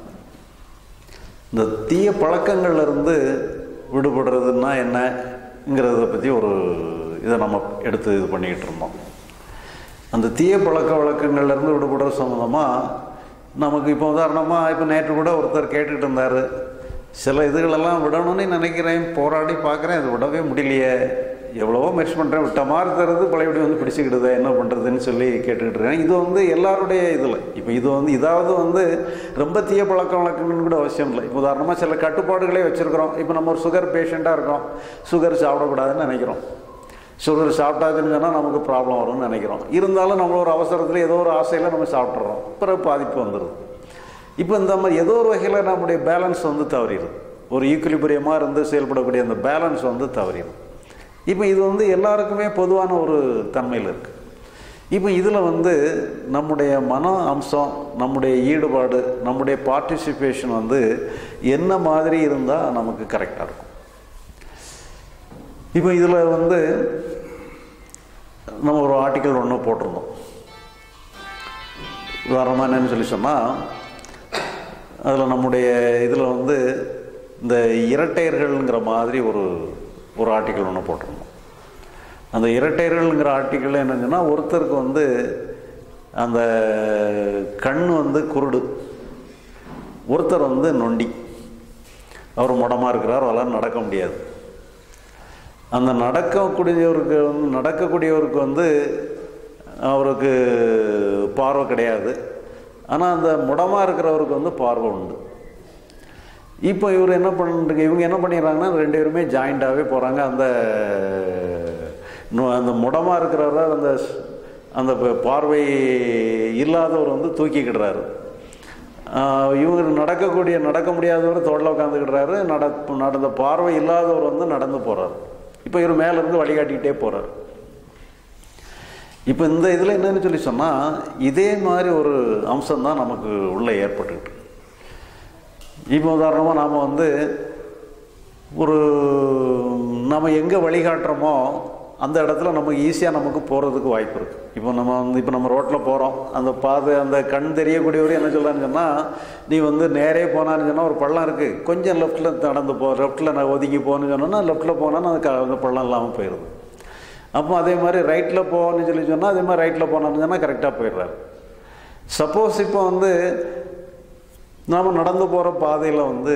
இந்த தீய பழக்கங்கள்லேருந்து விடுபடுறதுன்னா என்னங்கிறத பற்றி ஒரு இதை நம்ம எடுத்து இது பண்ணிக்கிட்டு இருந்தோம் அந்த தீய பழக்க வழக்கங்கள்லேருந்து விடுபடுற சம்மந்தமாக நமக்கு இப்போ உதாரணமாக இப்போ நேற்று கூட ஒருத்தர் கேட்டுக்கிட்டு இருந்தார் சில இதுகளெல்லாம் விடணும்னு நினைக்கிறேன் போராடி பார்க்குறேன் அது விடவே முடியலையே எவ்வளவோ முயற்சி பண்ணுறேன் விட்ட மாதிரி தருது பழையபடி வந்து பிடிச்சிக்கிடுது என்ன பண்ணுறதுன்னு சொல்லி கேட்டுக்கிட்டு இருக்கேன் இது வந்து எல்லாருடைய இதில் இப்போ இது வந்து இதாவது வந்து ரொம்ப தீய பழக்க வழக்கங்கள்னு கூட அவசியம் இல்லை இப்போ உதாரணமாக சில கட்டுப்பாடுகளே வச்சுருக்கிறோம் இப்போ நம்ம ஒரு சுகர் பேஷண்ட்டாக இருக்கோம் சுகர் சாப்பிடக்கூடாதுன்னு நினைக்கிறோம் சுகர் சாப்பிட்டாதுன்னு சொன்னால் நமக்கு ப்ராப்ளம் வரும்னு நினைக்கிறோம் இருந்தாலும் நம்ம ஒரு அவசரத்தில் ஏதோ ஒரு ஆசையில் நம்ம சாப்பிட்றோம் பிறகு பாதிப்பு வந்துடுது இப்போ இந்த மாதிரி ஏதோ ஒரு வகையில் நம்முடைய பேலன்ஸ் வந்து தவறிடுது ஒரு ஈக்குலிபிரியமாக இருந்து செயல்படக்கூடிய அந்த பேலன்ஸ் வந்து தவறிடும் இப்போ இது வந்து எல்லாருக்குமே பொதுவான ஒரு தன்மையில் இருக்குது இப்போ இதில் வந்து நம்முடைய மன அம்சம் நம்முடைய ஈடுபாடு நம்முடைய பார்ட்டிசிபேஷன் வந்து என்ன மாதிரி இருந்தால் நமக்கு கரெக்டாக இருக்கும் இப்போ இதில் வந்து நம்ம ஒரு ஆர்டிக்கல் ஒன்று போட்டிருந்தோம் உதாரணமாக என்னன்னு சொல்லி சொன்னால் அதில் நம்முடைய இதில் வந்து இந்த இரட்டையர்கள்ங்கிற மாதிரி ஒரு ஒரு ஆர்டிக்கல் ஒன்று போட்டிருந்தோம் அந்த இரட்டையர்கள்ங்கிற ஆர்டிக்கல் என்னங்கன்னா ஒருத்தருக்கு வந்து அந்த கண் வந்து குருடு ஒருத்தர் வந்து நொண்டி அவர் முடமாக இருக்கிறார் அவரால் நடக்க முடியாது அந்த நடக்கக்கூடியவருக்கு வந்து நடக்கக்கூடியவருக்கு வந்து அவருக்கு பார்வை கிடையாது ஆனால் அந்த முடமாக இருக்கிறவருக்கு வந்து பார்வை உண்டு இப்போ இவர் என்ன பண்ணுறீங்க இவங்க என்ன பண்ணிடுறாங்கன்னா ரெண்டு பேருமே ஜாயிண்டாகவே போகிறாங்க அந்த நு- அந்த முடமாக இருக்கிறவர் அந்த ஸ்- அந்த ப- பார்வை இல்லாதவர் வந்து தூக்கிக்கிடுறாரு ஆஹ் இவங்க நடக்கக்கூடிய நடக்க முடியாதவர் தோளில் உட்காந்துக்கிடுறாரு நட நடந்த பார்வை இல்லாதவர் வந்து நடந்து போகிறார் இப்போ இவர் மேலேருந்து வழிகாட்டிக்கிட்டே போகிறார் இப்போ இந்த இதில் என்னன்னு சொல்லி சொன்னால் இதே மாதிரி ஒரு அம்சம் தான் நமக்கு உள்ளே ஏற்பட்டுக்கிட்டு இப்போ உதாரணமாக நாம் வந்து ஒரு நம்ம எங்கே வழிகாட்டுறோமோ அந்த இடத்துல நமக்கு ஈஸியாக நமக்கு போகிறதுக்கு வாய்ப்பு இருக்குது இப்போ நம்ம வந்து இப்போ நம்ம ரோட்டில் போகிறோம் அந்த பாதை அந்த கண் தெரியக்கூடியவர் என்ன சொல்கிறான்னு சொன்னால் நீ வந்து நேரே போனான்னு சொன்னால் ஒரு பள்ளம் இருக்குது கொஞ்சம் லெஃப்ட்டில் நடந்து போ லெஃப்ட்டில் நான் ஒதுங்கி போகணுன்னு சொன்னோன்னா லெஃப்ட்டில் போனால் அது க- அந்த பள்ளம் இல்லாமல் போயிடுது அப்போ அதே மாதிரி ரைட்டில் போகணும்னு சொல்லி சொன்னால் அதே மாதிரி ரைட்டில் போனான்னு சொன்னால் கரெக்டாக போயிடுறாரு சப்போஸ் இப்போ வந்து நாம் நடந்து போகிற பாதையில் வந்து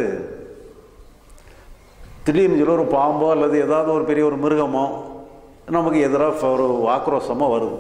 திடீர்னு சொல்லி ஒரு பாம்போ அல்லது ஏதாவது ஒரு பெரிய ஒரு மிருகமோ நமக்கு எதிராக ஒரு ஆக்ரோஷமோ வருது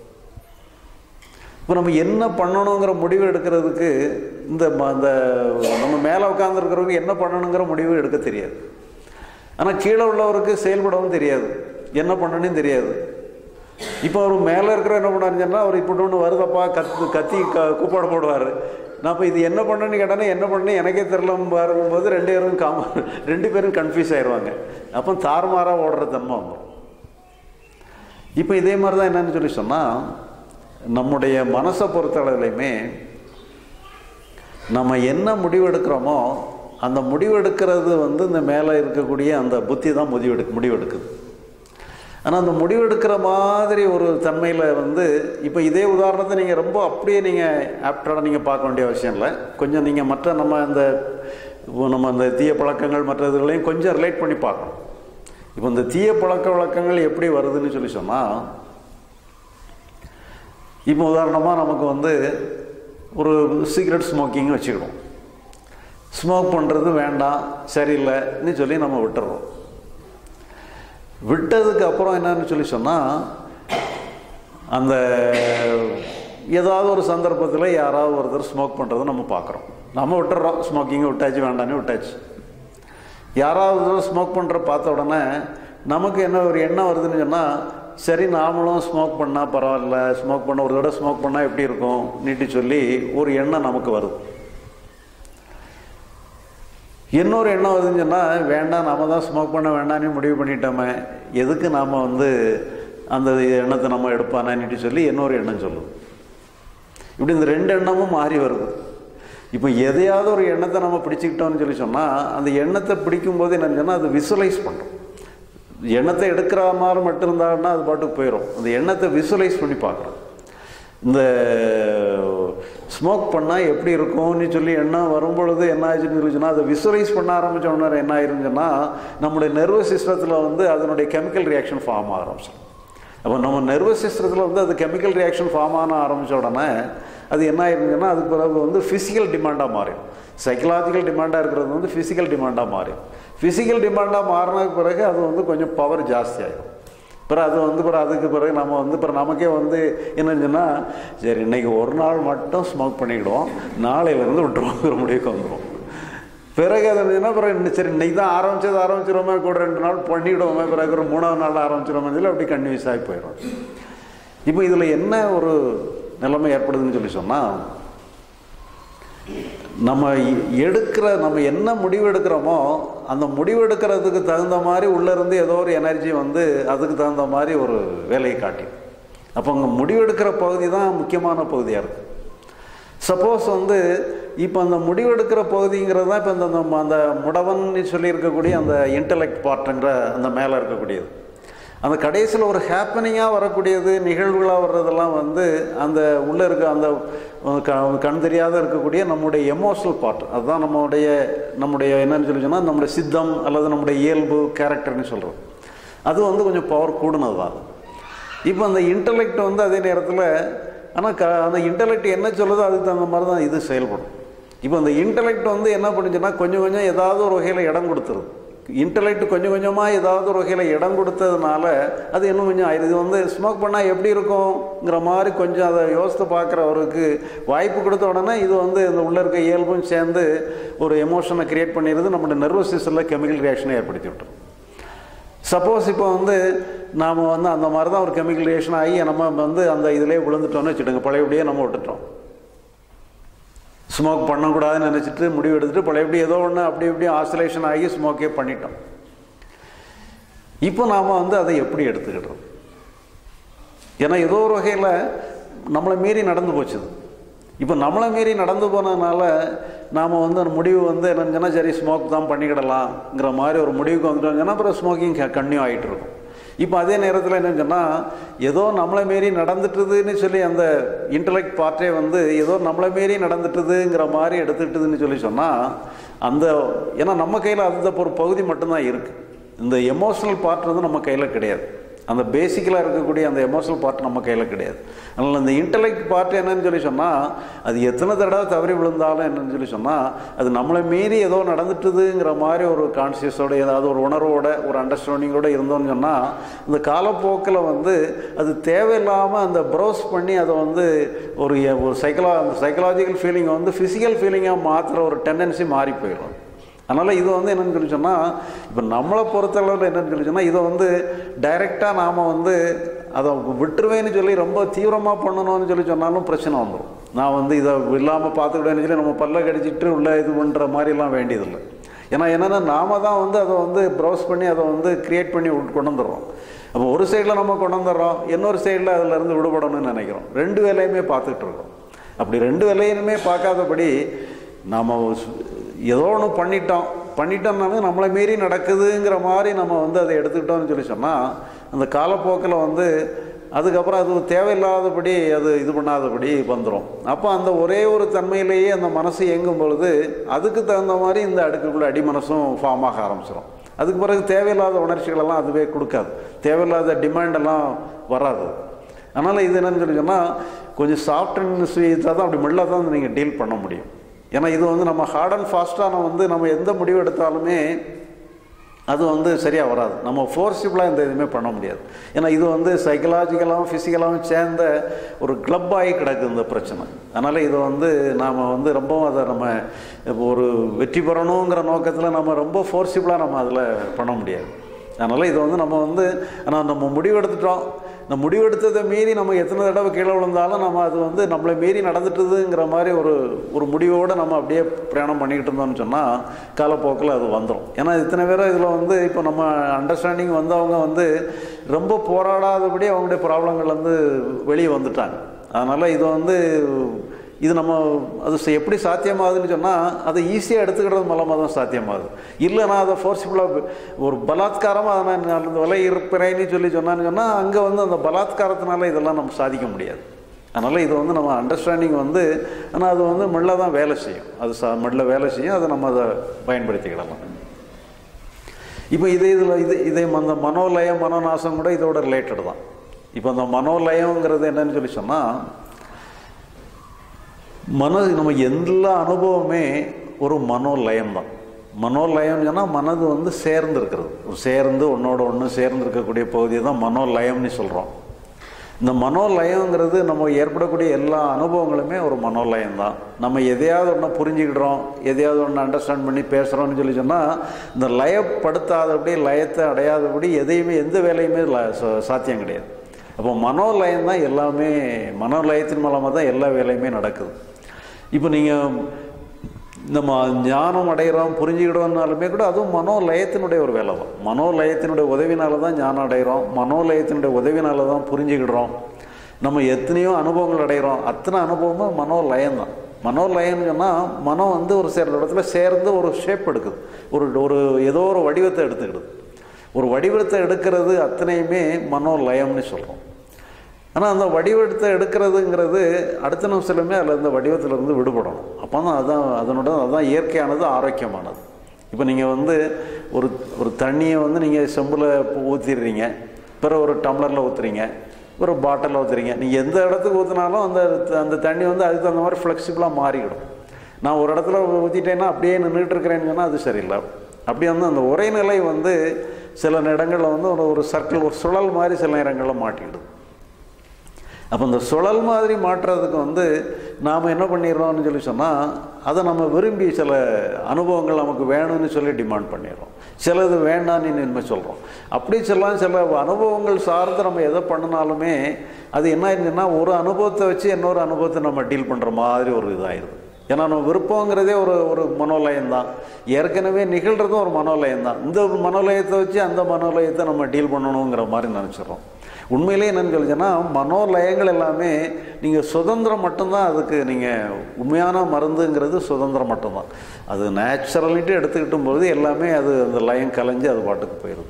இப்போ நம்ம என்ன பண்ணணுங்கிற முடிவு எடுக்கிறதுக்கு இந்த ம- இந்த நம்ம மேலே உட்காந்துருக்கிறவங்க என்ன பண்ணணுங்கிற முடிவு எடுக்க தெரியாது ஆனால் கீழே உள்ளவருக்கு செயல்படவும் தெரியாது என்ன பண்ணணும்னு தெரியாது இப்போ அவர் மேலே இருக்கிற என்ன பண்ணாருன்னு சொன்னால் அவர் இப்படி ஒன்று வருதப்பா கத்து கத்தி க கூப்பாடு போடுவார் நான் இப்போ இது என்ன பண்ணணும்னு கேட்டேன்னா என்ன பண்ணணும் எனக்கே தெரியல வரும்போது ரெண்டு பேரும் காம ரெண்டு பேரும் கன்ஃபியூஸ் ஆயிடுவாங்க அப்போ தாறுமாறாக ஓடுற தன்மை வந்துடும் இப்போ இதே மாதிரி தான் என்னன்னு சொல்லி சொன்னால் நம்முடைய மனசை பொறுத்தளவுலையுமே நம்ம என்ன முடிவெடுக்கிறோமோ அந்த முடிவெடுக்கிறது வந்து இந்த மேலே இருக்கக்கூடிய அந்த புத்தி தான் முடிவெடு முடிவெடுக்குது ஆனால் அந்த முடிவெடுக்கிற மாதிரி ஒரு தன்மையில் வந்து இப்போ இதே உதாரணத்தை நீங்கள் ரொம்ப அப்படியே நீங்கள் ஆப்டராக நீங்கள் பார்க்க வேண்டிய அவசியம் இல்லை கொஞ்சம் நீங்கள் மற்ற நம்ம இந்த இப்போ நம்ம அந்த தீய பழக்கங்கள் மற்ற இதுகளையும் கொஞ்சம் ரிலேட் பண்ணி பார்க்கணும் இப்போ இந்த தீய பழக்க வழக்கங்கள் எப்படி வருதுன்னு சொல்லி சொன்னால் இப்போ உதாரணமாக நமக்கு வந்து ஒரு சிகரெட் ஸ்மோக்கிங் வச்சுக்கிடுவோம் ஸ்மோக் பண்ணுறது வேண்டாம் சரியில்லைன்னு சொல்லி நம்ம விட்டுறோம் விட்டதுக்கு அப்புறம் என்னன்னு சொல்லி சொன்னால் அந்த ஏதாவது ஒரு சந்தர்ப்பத்தில் யாராவது ஒருத்தர் ஸ்மோக் பண்ணுறதை நம்ம பார்க்குறோம் நம்ம விட்டுறோம் ஸ்மோக்கிங்கை விட்டாச்சு வேண்டான்னு விட்டாச்சு யாராவது ஸ்மோக் பண்ணுற பார்த்த உடனே நமக்கு என்ன ஒரு எண்ணம் வருதுன்னு சொன்னால் சரி நாமளும் ஸ்மோக் பண்ணால் பரவாயில்ல ஸ்மோக் பண்ண ஒரு தடவை ஸ்மோக் பண்ணால் எப்படி இருக்கும் நீட்டி சொல்லி ஒரு எண்ணம் நமக்கு வருது இன்னொரு எண்ணம் வருதுன்னு சொன்னால் வேண்டாம் நாம தான் ஸ்மோக் பண்ண வேண்டாம்னு முடிவு பண்ணிட்டோமே எதுக்கு நாம் வந்து அந்த எண்ணத்தை நம்ம எடுப்பானான்னு சொல்லி இன்னொரு எண்ணம் சொல்லுது இப்படி இந்த ரெண்டு எண்ணமும் மாறி வருது இப்போ எதையாவது ஒரு எண்ணத்தை நம்ம பிடிச்சிக்கிட்டோம்னு சொல்லி சொன்னால் அந்த எண்ணத்தை பிடிக்கும்போது என்னன்னு சொன்னால் அது விசுவலைஸ் பண்ணுறோம் எண்ணத்தை எடுக்கிற மாதிரி மட்டும் இருந்தாங்கன்னா அது பாட்டுக்கு போயிடும் அந்த எண்ணத்தை விசுவலைஸ் பண்ணி பார்க்குறோம் இந்த ஸ்மோக் பண்ணால் எப்படி இருக்கும்னு சொல்லி எண்ணம் வரும்பொழுது என்ன ஆச்சுன்னு சொல்லி சொன்னால் அதை விசுவலைஸ் பண்ண ஆரம்பிச்ச உடனே என்ன ஆயிருன்னு சொன்னால் நம்முடைய நர்வஸ் சிஸ்டத்தில் வந்து அதனுடைய கெமிக்கல் ரியாக்ஷன் ஃபார்ம் ஆக ஆரம்பிச்சிடும் அப்போ நம்ம நர்வஸ் சிஸ்டத்தில் வந்து அது கெமிக்கல் ரியாக்ஷன் ஃபார்ம் ஆன ஆரம்பித்த உடனே அது என்ன ஆயிருந்துச்சுன்னா அதுக்கு பிறகு வந்து ஃபிசிக்கல் டிமாண்டாக மாறிடும் சைக்கலாஜிக்கல் டிமாண்டாக இருக்கிறது வந்து ஃபிசிக்கல் டிமாண்டாக மாறிடும் ஃபிசிக்கல் டிமாண்டாக மாறினதுக்கு பிறகு அது வந்து கொஞ்சம் பவர் ஜாஸ்தி ஆகிடும் பிறகு அது வந்து பிறகு அதுக்கு பிறகு நம்ம வந்து பிறகு நமக்கே வந்து என்னன்னு சொன்னால் சரி இன்னைக்கு ஒரு நாள் மட்டும் ஸ்மோக் பண்ணிக்கிடுவோம் நாளையிலேருந்து விட்டுருவோங்கிற முடிவுக்கு வந்துடும் பிறகு அது என்ன பிறகு இன்னும் சரி இன்னைக்கு தான் ஆரம்பிச்சது ஆரம்பிச்சிருவோமே கூட ரெண்டு நாள் பண்ணிவிடுவோமே பிறகு ஒரு மூணாவது நாள் ஆரம்பிச்சிருவோமே சொல்லி அப்படி கன்வியூஸ் ஆகி போயிடும் இப்போ இதில் என்ன ஒரு நிலைமை ஏற்படுதுன்னு சொல்லி சொன்னால் நம்ம எ- எடுக்கிற நம்ம என்ன முடிவு எடுக்கிறோமோ அந்த முடிவு எடுக்கிறதுக்கு தகுந்த மாதிரி உள்ளேருந்து ஏதோ ஒரு எனர்ஜி வந்து அதுக்கு தகுந்த மாதிரி ஒரு வேலையை காட்டி அப்போ அங்கே முடிவெடுக்கிற பகுதி தான் முக்கியமான பகுதியாக இருக்குது சப்போஸ் வந்து இப்போ அந்த முடிவெடுக்கிற பகுதிங்கிறது தான் இப்போ இந்த நம்ம அந்த முடவன்னு சொல்லி இருக்கக்கூடிய அந்த இன்டலெக்ட் பார்ட்டுங்கிற அந்த மேலே இருக்கக்கூடியது அந்த கடைசியில் ஒரு ஹேப்பனிங்காக வரக்கூடியது நிகழ்வுகளாக வர்றதெல்லாம் வந்து அந்த உள்ளே இருக்க அந்த அஹ், க- கண் தெரியாத இருக்கக்கூடிய நம்முடைய எமோஷனல் பார்ட் அதுதான் நம்முடைய நம்முடைய என்னன்னு சொல்லி சொன்னால் நம்முடைய சித்தம் அல்லது நம்முடைய இயல்பு கேரக்டர்னு சொல்கிறோம் அது வந்து கொஞ்சம் பவர் கூடுனது தான் இப்போ அந்த இன்டலெக்ட் வந்து அதே நேரத்தில் ஆனால் க அந்த இன்டலெக்ட் என்ன சொல்லுதோ அதுக்கு தகுந்த மாதிரி தான் இது செயல்படும் இப்போ அந்த இன்டலெக்ட் வந்து என்ன பண்ணுச்சுன்னா கொஞ்சம் கொஞ்சம் ஏதாவது ஒரு வகையில் இடம் கொடுத்துருது இன்டலெக்ட் கொஞ்சம் கொஞ்சமாக ஏதாவது ஒரு வகையில் இடம் கொடுத்ததுனால அது இன்னும் கொஞ்சம் ஆயிடுது இது வந்து ஸ்மோக் பண்ணால் எப்படி இருக்கும்ங்கிற மாதிரி கொஞ்சம் அதை யோசித்து பார்க்குறவருக்கு வாய்ப்பு கொடுத்த உடனே இது வந்து இந்த உள்ளே இருக்க இயல்பும் சேர்ந்து ஒரு எமோஷனை கிரியேட் பண்ணிடுது நம்மளோட நர்வஸ் சிஸ்டமில் கெமிக்கல் ரியாக்ஷனை ஏற்படுத்தி விட்டுரும் சப்போஸ் இப்போ வந்து நாம் வந்து அந்த மாதிரி தான் ஒரு கெமிக்கல் ரியாக்ஷன் ஆகி நம்ம வந்து அந்த இதிலே விழுந்துட்டோம்னு வச்சுடுங்க பழையபடியே நம்ம விட்டுட்டோம் ஸ்மோக் பண்ணக்கூடாதுன்னு நினச்சிட்டு முடிவு எடுத்துட்டு பழையபடி ஏதோ ஒன்று அப்படி இப்படி ஆசிலேஷன் ஆகி ஸ்மோக்கே பண்ணிட்டோம் இப்போ நாம் வந்து அதை எப்படி எடுத்துக்கிடுறோம் ஏன்னா ஏதோ ஒரு வகையில் நம்மளை மீறி நடந்து போச்சுது இப்போ நம்மளை மீறி நடந்து போனதுனால நாம் வந்து அந்த முடிவு வந்து என்னன்னு சொன்னால் சரி ஸ்மோக் தான் பண்ணிக்கிடலாம்ங்கிற மாதிரி ஒரு முடிவுக்கு வந்துட்டோம்னு சொன்னால் அப்புறம் ஸ்மோக்கிங் கன்னியூ ஆகிட்டு இருக்கும் இப்போ அதே நேரத்தில் என்னன்னு சொன்னால் ஏதோ நம்மளை மாரி நடந்துட்டுதுன்னு சொல்லி அந்த இன்டலெக்ட் பார்ட்டே வந்து ஏதோ நம்மளை மாரி நடந்துட்டுதுங்கிற மாதிரி எடுத்துக்கிட்டுதுன்னு சொல்லி சொன்னால் அந்த ஏன்னா நம்ம கையில் அந்த ஒரு பகுதி மட்டும்தான் இருக்குது இந்த எமோஷனல் பார்ட் வந்து நம்ம கையில் கிடையாது அந்த பேசிக்கலாக இருக்கக்கூடிய அந்த எமோஷனல் பார்ட் நம்ம கையில் கிடையாது அதனால் அந்த இன்டலெக்ட் பார்ட் என்னன்னு சொல்லி சொன்னால் அது எத்தனை தடவை தவறி விழுந்தாலும் என்னன்னு சொல்லி சொன்னால் அது நம்மளை மீறி ஏதோ நடந்துட்டுதுங்கிற மாதிரி ஒரு கான்சியஸோட ஏதாவது ஒரு உணர்வோட ஒரு அண்டர்ஸ்டாண்டிங்கோட இருந்தோம்னு சொன்னால் இந்த காலப்போக்கில் வந்து அது தேவையில்லாமல் அந்த ப்ரௌஸ் பண்ணி அதை வந்து ஒரு ஒரு சைக்கலா அந்த சைக்கலாஜிக்கல் ஃபீலிங்கை வந்து ஃபிசிக்கல் ஃபீலிங்காக மாற்றுற ஒரு டெண்டன்சி மாறி போயிடும் அதனால் இது வந்து என்னென்னு சொல்லி சொன்னால் இப்போ நம்மளை பொறுத்தளவில் என்னென்னு சொல்லி சொன்னால் இதை வந்து டைரெக்டாக நாம் வந்து அதை விட்டுருவேன்னு சொல்லி ரொம்ப தீவிரமாக பண்ணணும்னு சொல்லி சொன்னாலும் பிரச்சனை வந்துடும் நான் வந்து இதை இல்லாமல் பார்த்துக்கிட்டேன்னு சொல்லி நம்ம பல்ல கடிச்சிட்டு உள்ள இது பண்ணுற மாதிரிலாம் வேண்டியதில்லை ஏன்னா என்னென்னா நாம தான் வந்து அதை வந்து ப்ரௌஸ் பண்ணி அதை வந்து க்ரியேட் பண்ணி கொண்டு வந்துடுறோம் அப்போ ஒரு சைடில் நம்ம கொண்டு வந்துடுறோம் இன்னொரு சைடில் அதிலேருந்து விடுபடணும்னு நினைக்கிறோம் ரெண்டு வேலையுமே பார்த்துக்கிட்டு இருக்கோம் அப்படி ரெண்டு வேலையுமே பார்க்காதபடி நாம் ஏதோ ஒன்று பண்ணிட்டோம் பண்ணிட்டோம்னாலே நம்மளை மீறி நடக்குதுங்கிற மாதிரி நம்ம வந்து அதை எடுத்துக்கிட்டோம்னு சொல்லி சொன்னால் அந்த காலப்போக்கில் வந்து அதுக்கப்புறம் அது தேவையில்லாதபடி அது இது பண்ணாதபடி வந்துடும் அப்போ அந்த ஒரே ஒரு தன்மையிலேயே அந்த மனசு இயங்கும் பொழுது அதுக்கு தகுந்த மாதிரி இந்த அடுக்குக்குள்ள அடி மனசும் ஃபார்ம் ஆக ஆரம்பிச்சிடும் அதுக்கு பிறகு தேவையில்லாத உணர்ச்சிகளெல்லாம் அதுவே கொடுக்காது தேவையில்லாத டிமாண்டெல்லாம் வராது அதனால் இது என்னன்னு சொல்லி சொன்னால் கொஞ்சம் சாஃப்ட் அண்ட் ஸ்வீட்டாக தான் அப்படி மெல்ல தான் நீங்கள் டீல் பண்ண முடியும் ஏன்னா இது வந்து நம்ம ஹார்ட் அண்ட் ஃபாஸ்ட்டாக வந்து நம்ம எந்த முடிவு எடுத்தாலுமே அது வந்து சரியாக வராது நம்ம ஃபோர்ஸிபிளாக இந்த எதுவுமே பண்ண முடியாது ஏன்னா இது வந்து சைக்கலாஜிக்கலாகவும் ஃபிசிக்கலாகவும் சேர்ந்த ஒரு கிளப் ஆகி கிடக்குது இந்த பிரச்சனை அதனால் இதை வந்து நாம் வந்து ரொம்பவும் அதை நம்ம ஒரு வெற்றி பெறணுங்கிற நோக்கத்தில் நம்ம ரொம்ப ஃபோர்ஸிபிளாக நம்ம அதில் பண்ண முடியாது அதனால் இதை வந்து நம்ம வந்து ஆனால் நம்ம முடிவெடுத்துட்டோம் இந்த முடிவெடுத்ததை மீறி நம்ம எத்தனை தடவை கீழே விழுந்தாலும் நம்ம அது வந்து நம்மளை மீறி நடந்துட்டுதுங்கிற மாதிரி ஒரு ஒரு முடிவோடு நம்ம அப்படியே பிரயாணம் பண்ணிக்கிட்டு இருந்தோம்னு சொன்னால் காலப்போக்கில் அது வந்துடும் ஏன்னா இத்தனை பேரும் இதில் வந்து இப்போ நம்ம அண்டர்ஸ்டாண்டிங் வந்தவங்க வந்து ரொம்ப போராடாதபடி அவங்களுடைய ப்ராப்ளங்கள் வந்து வெளியே வந்துட்டாங்க அதனால் இது வந்து இது நம்ம அது எப்படி சாத்தியமாகுதுன்னு சொன்னால் அதை ஈஸியாக எடுத்துக்கிறது மூலமாக தான் சாத்தியமாகுது இல்லை நான் அதை ஃபோர்ஸிஃபுல்லாக ஒரு பலாத்காரமாக அதை நான் விலை இருப்பேன்னு சொல்லி சொன்னான்னு சொன்னால் அங்கே வந்து அந்த பலாத்காரத்தினால இதெல்லாம் நம்ம சாதிக்க முடியாது அதனால் இது வந்து நம்ம அண்டர்ஸ்டாண்டிங் வந்து ஆனால் அது வந்து மெல்ல தான் வேலை செய்யும் அது சா மெல்ல வேலை செய்யும் அதை நம்ம அதை பயன்படுத்திக்கிடலாம் இப்போ இது இதில் இது இதே அந்த மனோலயம் மனோநாசம் கூட இதோட ரிலேட்டட் தான் இப்போ அந்த மனோலயங்கிறது என்னன்னு சொல்லி சொன்னால் மனது நம்ம எல்லா அனுபவமே ஒரு மனோலயம் தான் மனோலயம் சொன்னால் மனது வந்து சேர்ந்து இருக்கிறது சேர்ந்து ஒன்றோட ஒன்று சேர்ந்து இருக்கக்கூடிய பகுதியை தான் மனோலயம்னு சொல்கிறோம் இந்த மனோலயங்கிறது நம்ம ஏற்படக்கூடிய எல்லா அனுபவங்களுமே ஒரு மனோலயம் தான் நம்ம எதையாவது ஒன்று புரிஞ்சுக்கிடுறோம் எதையாவது ஒன்று அண்டர்ஸ்டாண்ட் பண்ணி பேசுகிறோம்னு சொல்லி சொன்னால் இந்த லயப்படுத்தாதபடி லயத்தை அடையாதபடி எதையுமே எந்த வேலையுமே சாத்தியம் கிடையாது அப்போ மனோலயம் தான் எல்லாமே மனோலயத்தின் மூலமாக தான் எல்லா வேலையுமே நடக்குது இப்போ நீங்கள் நம்ம ஞானம் அடைகிறோம் புரிஞ்சுக்கிட்டோம்னாலுமே கூட அதுவும் மனோலயத்தினுடைய ஒரு வேலை தான் மனோலயத்தினுடைய உதவினால தான் ஞானம் அடைகிறோம் மனோலயத்தினுடைய உதவினால தான் புரிஞ்சுக்கிடுறோம் நம்ம எத்தனையோ அனுபவங்கள் அடைகிறோம் அத்தனை அனுபவமும் மனோலயம் தான் மனோலயம்னு சொன்னால் மனம் வந்து ஒரு சேர்ந்த இடத்துல சேர்ந்து ஒரு ஷேப் எடுக்குது ஒரு ஒரு ஏதோ ஒரு வடிவத்தை எடுத்துக்கிடுது ஒரு வடிவத்தை எடுக்கிறது அத்தனையுமே மனோலயம்னு சொல்கிறோம் ஆனால் அந்த வடிவத்தை எடுக்கிறதுங்கிறது அடுத்த நிமிஷமே அதில் இந்த வடிவத்திலிருந்து விடுபடணும் அப்போ தான் அதுதான் அதனோட அதுதான் இயற்கையானது ஆரோக்கியமானது இப்போ நீங்கள் வந்து ஒரு ஒரு தண்ணியை வந்து நீங்கள் செம்பில் ஊற்றிடுறீங்க பிறகு ஒரு டம்ளரில் ஊற்றுறீங்க ஒரு பாட்டிலில் ஊற்றுறீங்க நீங்கள் எந்த இடத்துக்கு ஊற்றினாலும் அந்த அந்த தண்ணி வந்து அதுக்கு தகுந்த மாதிரி ஃப்ளெக்சிபிளாக மாறிவிடும் நான் ஒரு இடத்துல ஊற்றிட்டேன்னா அப்படியே நின்றுட்டு இருக்கிறேன்னு சொன்னால் அது சரியில்லை அப்படி வந்து அந்த உரைநிலை வந்து சில இடங்களில் வந்து ஒரு ஒரு சர்க்கிள் ஒரு சுழல் மாதிரி சில நேரங்களில் மாட்டிக்கிடுது அப்போ இந்த சுழல் மாதிரி மாற்றுறதுக்கு வந்து நாம் என்ன பண்ணிடுறோம்னு சொல்லி சொன்னால் அதை நம்ம விரும்பி சில அனுபவங்கள் நமக்கு வேணும்னு சொல்லி டிமாண்ட் பண்ணிடுறோம் சிலது வேண்டான்னு இனிமேல் சொல்கிறோம் அப்படி சொல்லலாம் சில அனுபவங்கள் சார்ந்து நம்ம எதை பண்ணினாலுமே அது என்ன ஆயிருந்துன்னா ஒரு அனுபவத்தை வச்சு இன்னொரு அனுபவத்தை நம்ம டீல் பண்ணுற மாதிரி ஒரு இதாகிடுது ஏன்னா நம்ம விருப்பங்கிறதே ஒரு ஒரு மனோலயம் தான் ஏற்கனவே நிகழ்கிறதும் ஒரு மனோலயம் தான் இந்த மனோலயத்தை வச்சு அந்த மனோலயத்தை நம்ம டீல் பண்ணணுங்கிற மாதிரி நினச்சிடறோம் உண்மையிலே என்னன்னு சொல்லிச்சுன்னா மனோலயங்கள் எல்லாமே நீங்கள் சுதந்திரம் மட்டும்தான் அதுக்கு நீங்கள் உண்மையான மருந்துங்கிறது சுதந்திரம் மட்டும்தான் அது நேச்சுரலிட்டு எடுத்துக்கிட்டும் பொழுது எல்லாமே அது அந்த லயம் கலைஞ்சு அது பாட்டுக்கு போயிடுது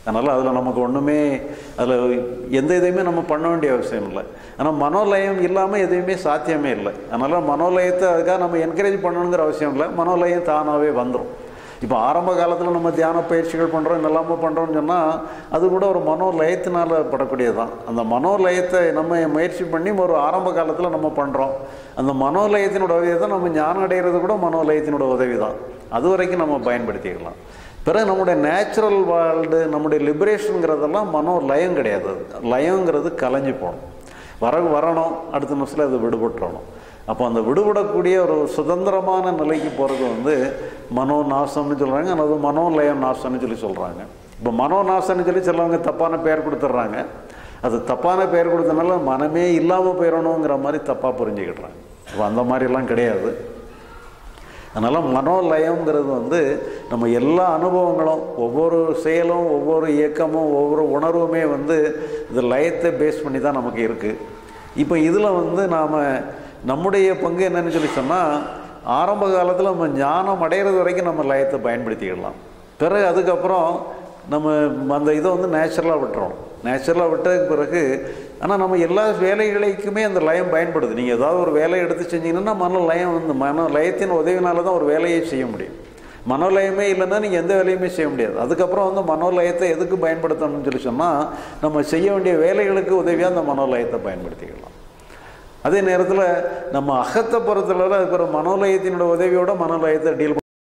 அதனால் அதில் நமக்கு ஒன்றுமே அதில் எந்த இதையுமே நம்ம பண்ண வேண்டிய அவசியம் இல்லை ஆனால் மனோலயம் இல்லாமல் எதுவுமே சாத்தியமே இல்லை அதனால் மனோலயத்தை அதுக்காக நம்ம என்கரேஜ் பண்ணணுங்கிற அவசியம் இல்லை மனோலயம் தானாகவே வந்துடும் இப்போ ஆரம்ப காலத்தில் நம்ம தியான பயிற்சிகள் பண்ணுறோம் என்னெல்லாமோ பண்ணுறோம்னு சொன்னால் அது கூட ஒரு மனோலயத்தினால படக்கூடியது தான் அந்த மனோலயத்தை நம்ம முயற்சி பண்ணி ஒரு ஆரம்ப காலத்தில் நம்ம பண்ணுறோம் அந்த மனோலயத்தினோட உதவி தான் நம்ம ஞானம் அடைகிறது கூட மனோலயத்தினோட உதவி தான் அது வரைக்கும் நம்ம பயன்படுத்திக்கலாம் பிறகு நம்முடைய நேச்சுரல் வேர்ல்டு நம்முடைய லிபரேஷனுங்கிறதெல்லாம் மனோ லயம் கிடையாது அது லயங்கிறது கலைஞ்சு போகணும் வர வரணும் அடுத்த நிமிஷத்தில் அது விடுபட்டுறணும் அப்போ அந்த விடுபடக்கூடிய ஒரு சுதந்திரமான நிலைக்கு போகிறது வந்து மனோ நாசம்னு சொல்கிறாங்க அல்லது மனோலயம் நாசம்னு சொல்லி சொல்கிறாங்க இப்போ மனோ நாசம்னு சொல்லி சிலவங்க தப்பான பெயர் கொடுத்துட்றாங்க அது தப்பான பெயர் கொடுத்தனால மனமே இல்லாமல் போயிடணுங்கிற மாதிரி தப்பாக புரிஞ்சுக்கிட்டுறாங்க இப்போ அந்த மாதிரிலாம் கிடையாது அதனால் மனோலயங்கிறது வந்து நம்ம எல்லா அனுபவங்களும் ஒவ்வொரு செயலும் ஒவ்வொரு இயக்கமும் ஒவ்வொரு உணர்வுமே வந்து இது லயத்தை பேஸ் பண்ணி தான் நமக்கு இருக்குது இப்போ இதில் வந்து நாம் நம்முடைய பங்கு என்னன்னு சொல்லி சொன்னால் ஆரம்ப காலத்தில் நம்ம ஞானம் அடைகிறது வரைக்கும் நம்ம லயத்தை பயன்படுத்திக்கிடலாம் பிறகு அதுக்கப்புறம் நம்ம அந்த இதை வந்து நேச்சுரலாக விட்டுறோம் நேச்சுரலாக விட்டதுக்கு பிறகு ஆனால் நம்ம எல்லா வேலைகளுக்குமே அந்த லயம் பயன்படுது நீங்கள் ஏதாவது ஒரு வேலையை எடுத்து செஞ்சீங்கன்னா மன லயம் வந்து மன லயத்தின் உதவினால தான் ஒரு வேலையை செய்ய முடியும் மனோலயமே இல்லைன்னா நீங்கள் எந்த வேலையுமே செய்ய முடியாது அதுக்கப்புறம் வந்து மனோலயத்தை எதுக்கு பயன்படுத்தணும்னு சொல்லி சொன்னால் நம்ம செய்ய வேண்டிய வேலைகளுக்கு உதவியாக அந்த மனோலயத்தை பயன்படுத்திக்கலாம் அதே நேரத்தில் நம்ம அகத்தை பொறுத்தளவில் அதுக்கு ஒரு மனோலயத்தினோட உதவியோட மனோலயத்தை டீல்